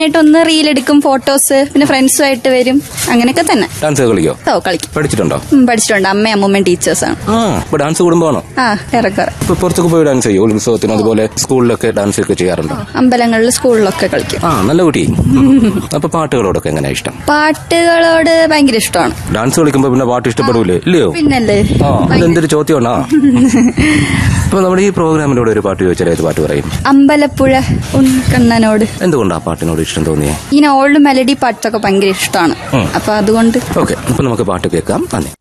ആയിട്ടൊന്ന് റീൽ എടുക്കും ഫോട്ടോസ് പിന്നെ ഫ്രണ്ട്സുമായിട്ട് വരും അങ്ങനെയൊക്കെ തന്നെ ഡാൻസ് കളിക്കോ ഓ കളിക്കും പഠിച്ചിട്ടുണ്ടോ ഉം, പഠിച്ചിട്ടുണ്ട് അമ്മയും അമ്മൂമ്മയും ടീച്ചേഴ്സാണ് ആ ഇപ്പൊ ഡാൻസ് കുടുംബമാണോ ആ ഏറെക്കുറെ ഇപ്പൊ പുറത്തൊക്കെ പോയി ഡാൻസ് ചെയ്യോ ഉത്സവത്തിന് അതുപോലെ സ്കൂളിലൊക്കെ ഡാൻസ് ഒക്കെ ചെയ്യാറുണ്ടോ അമ്പലങ്ങളിൽ സ്കൂളിലൊക്കെ കളിക്കും ആ നല്ല കുട്ടി അപ്പൊ പാട്ടുകളോടൊക്കെ എങ്ങനെയാ ഇഷ്ടം പാട്ടുകളോട് ഭയങ്കര ഇഷ്ടമാണ് ഡാൻസ് കളിക്കുമ്പോ പിന്നെ പാട്ട് ഇഷ്ടപ്പെടൂലേ ഇല്ലയോ പിന്നല്ലേ ആ ഇതെന്തൊരു ചോദ്യമാണോ അപ്പൊ നമ്മുടെ ഈ പ്രോഗ്രാമിലൂടെ ഒരു പാട്ട് ചോദിച്ചാൽ ഏത് പാട്ട് പറയും അമ്പലപ്പുഴ ഉണ്ണിക്കണ്ണനോട് എന്തുകൊണ്ടാ ആ പാട്ടിനോട് ഇഷ്ടം തോന്നിയേ ഇങ്ങനെ ഓൾഡ് മെലഡി പാട്ടൊക്കെ ഭയങ്കര ഇഷ്ടമാണ് ഉം. അപ്പൊ അതുകൊണ്ട് ഓക്കെ അപ്പൊ നമുക്ക് പാട്ട് കേൾക്കാം നന്ദി